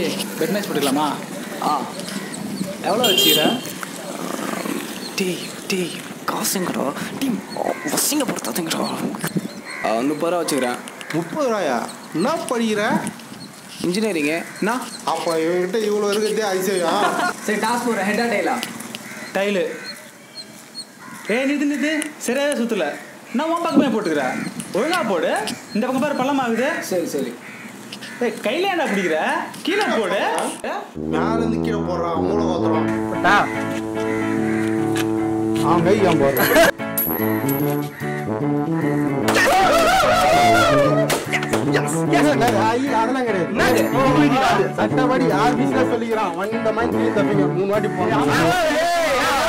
Bet match போட்டுக்கலாமா ஆ எவ்வளோ வச்சுக்கிற டேய் டேய் காசுங்கடா டீம் வசிங்கப்படுத்தாதுங்கடா முப்பது ரூபா வச்சுக்கிறேன் முப்பது ரூபாயா என்ன படிக்கிற இன்ஜினியரிங்கு என்ன அப்போ இவன்கிட்ட இவ்வளோ இருக்கிறதே அதிசயம் சரி டாஸ் போடுறேன் ஹெட்டா டைலா டைலு ஏய் நிறுத்து நிறுத்து சரியாவே சுத்தல நான் உன் பக்கமே போட்டுக்கிற ஒழுங்கா போடு இந்த பக்கம் பேர் பள்ளம் ஆகுது சரி சரி ஏய் கையில ஏன்டா பிடிக்கிற கீழே போடு மேல இருந்து கீழே போடுறான் மூளை கோத்துறான் அவன் கை ஏன் போடுறான் அதெல்லாம் கிடையாது சட்டப்படி யார் பிசினஸ் சொல்லிக்கிறான் வந்த மாதிரி கீழே தப்பிங்க மூணு வாட்டி போனான்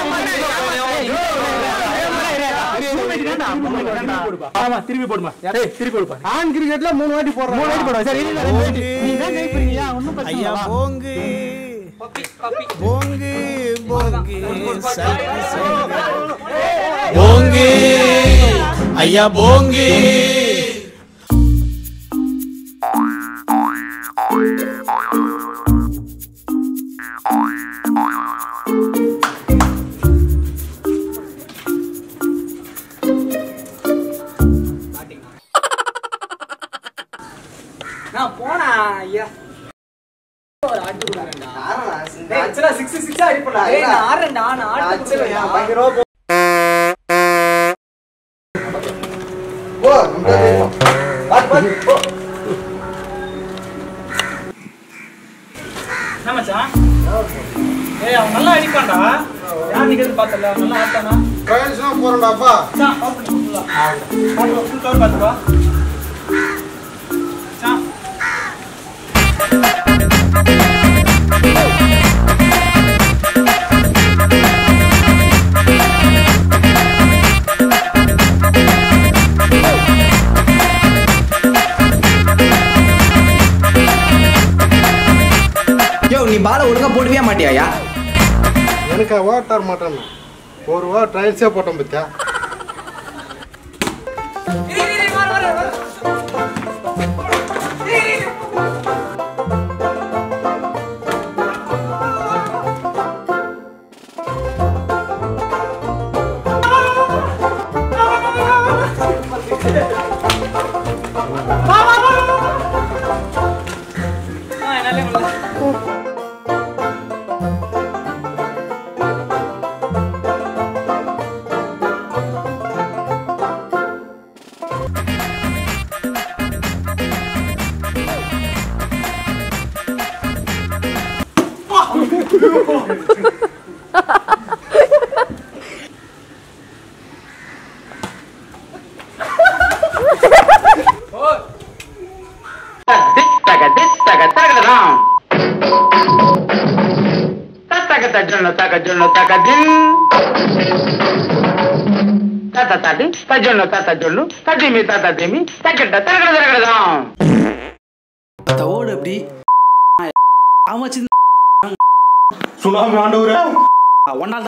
ஆமா திருப்பி போடுமா ஏய் திருப்பி போடுப்பா ஆண் கிரிக்கெட்ல மூணு வாட்டி போடுறான் மூணு வாட்டி போடுறா சரி நீ தான் கை பிடிக்கிறியா ஒன்றும் பிரச்சனை ஐயா இல்ல. போங்கு போங்கு போங்கு சல்கு சல்கு. போங்கு ஐயா போங்கு நான் போனா ஐயா ஒரு ஆட்டு கொடுக்குறேன்டா ஆக்சுவலா சிக்ஸ் சிக்ஸா அடிப்படா ஏய் நான் ஆடுறேன்டா நான் ஆட்டு கொடுக்குறேன் பயங்கரமா போ நம்ம தெரியும் என்ன மச்சான் ஏய் அவன் நல்லா அடிப்பான்டா யார் நிக்கிறது பார்த்தல அவன் நல்லா ஆட்டானா ட்ரையல்ஸ்லாம் போறேன்டாப்பா மச்சான் ஆஃப் பண்ணி ஃபுல்லா பாத்து ஃபுல் கவர் பாத்துக்கோ மச்சான் யோ நீ பால ஒழுங்கா போடவே மாட்டியாயா எனக்கு அவார்ட் தர மாட்டேன் ஒரு வா ட்ரையல்ஸே போட்டேன் பத்தியா Distaga, distaga, taga down. Tataga tajono, taga jono, taga din. Tata tadi, tajono, tata jono, tadimi, tata dimi, tagada, tagada, tagada down. அந்த ஓடு எப்படி அவன் வச்சு சுனாமி ஆண்டவரே ஒன்றால்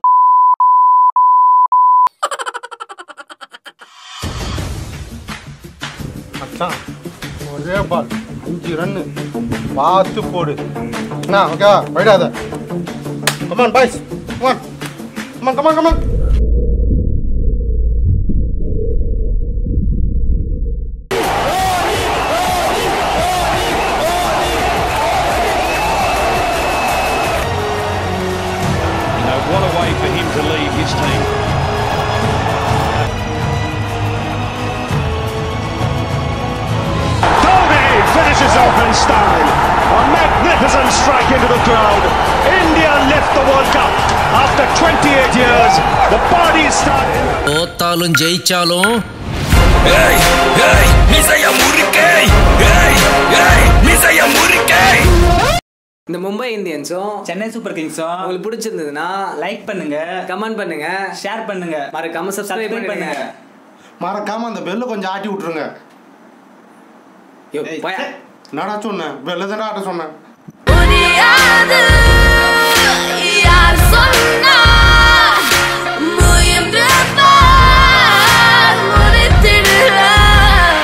மச்சான் ஒரே பால் அஞ்சு ரன்னு பார்த்து போடு என்ன ஓகேவா போயிடாத come on boys come on come on come on come on You know, what a way for him to lead his team. Dolby finishes off in style. A magnificent strike into the crowd. India lift the World Cup. After 28 years, the parties start in தோத்தாலும் ஜெயிச்சாலும் ஏய் ஏய் மிசைய முறுக்கே ஏய் ஏய் மிசைய முறுக்கே இந்த மும்பை இந்தியன்ஸும் சென்னை சூப்பர் கிங்ஸும் உங்களுக்கு பிடிச்சிருந்ததுன்னா லைக் பண்ணுங்க கமெண்ட் பண்ணுங்க ஷேர் பண்ணுங்க மறக்காம சப்ஸ்கிரைப் Subscribe பண்ணுங்க மறக்காம அந்த பெல்ல கொஞ்சம் ஆட்டி விட்டுருங்க யோ, போயா. என்னடா சொன்னேன் பெல்ல தானே ஆட்ட சொன்னேன்